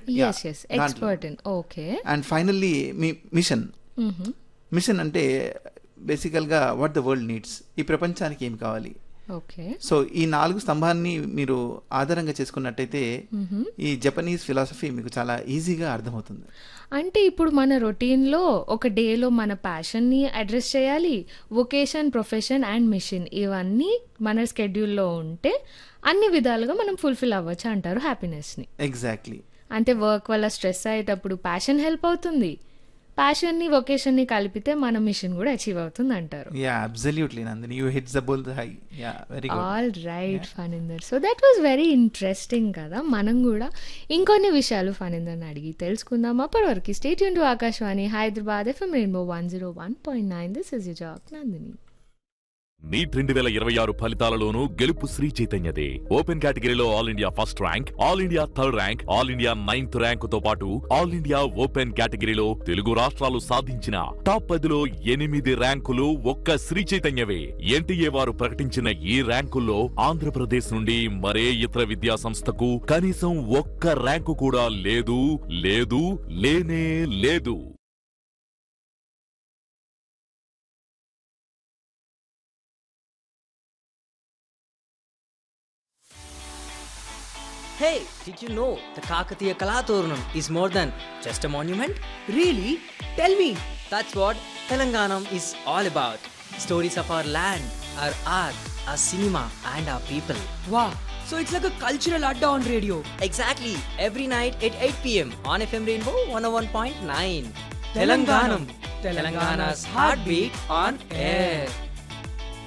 Yes yes expert in okay and finally మీ mission mission అంటే బేసికల్గా వాట్ ద వరల్డ్ నీడ్స్ ఈ ప్రపంచానికి ఏం కావాలి ఓకే సో ఈ నాలుగు స్తంభాన్ని మీరు ఆధారంగా చేసుకున్నట్టయితే ఈ జపనీస్ ఫిలాసఫీ మీకు చాలా ఈజీగా అర్థమవుతుంది అంటే ఇప్పుడు మన రొటీన్లో ఒక డేలో మన ప్యాషన్ని అడ్రస్ చేయాలి వొకేషన్ ప్రొఫెషన్ అండ్ మిషన్ ఇవన్నీ మన స్కెడ్యూల్లో ఉంటే అన్ని విధాలుగా మనం ఫుల్ఫిల్ అవ్వచ్చు అంటారు హ్యాపీనెస్ని ఎగ్జాక్ట్లీ అంటే వర్క్ వల్ల స్ట్రెస్ అయ్యేటప్పుడు ప్యాషన్ హెల్ప్ అవుతుంది ప్యాషన్ని వొకేషన్ని కలిపితే మన మిషన్ కూడా అచీవ్ అవుతుంది అంటారు yeah absolutely Nandini you hits the bull eye yeah very good all right Phanindar so that was very interesting కదా మనం కూడా ఇంకొన్ని విషయాలు ఫనిందర్ని అడిగి తెలుసుకుందాం అప్పటి వరకు స్టేట్ యూన్ to Akashvani Hyderabad FM rainbow one zero one point nine this is Jack Nandini NEET రెండు వేల ఇరవై ఆరు ఫలితాలలోనూ గెలుపు శ్రీ చైతన్యదే ఓపెన్ కేటగిరీలో all India first rank all India third rank all India ninth rank తో పాటు ఆల్ ఇండియా ఓపెన్ కేటగిరీలో తెలుగు రాష్ట్రాలు సాధించిన టాప్ పదిలో ఎనిమిది ర్యాంకులు ఒక్క శ్రీ చైతన్యవే ఎన్టీఏ వారు ప్రకటించిన ఈ ర్యాంకుల్లో ఆంధ్రప్రదేశ్ నుండి మరే ఇతర విద్యా సంస్థకు కనీసం ఒక్క ర్యాంకు కూడా లేదు లేదు లేనే లేదు Hey, did you know the Kakatiya Kalaturnam is more than just a monument? Really? Tell me. That's what Telanganam is all about. Stories of our land, our art, our cinema, and our people. Wow. So it's like a cultural adda on radio. Exactly, every night at 8 pm on FM Rainbow 101.9. Telanganam. Telangana's heartbeat on air.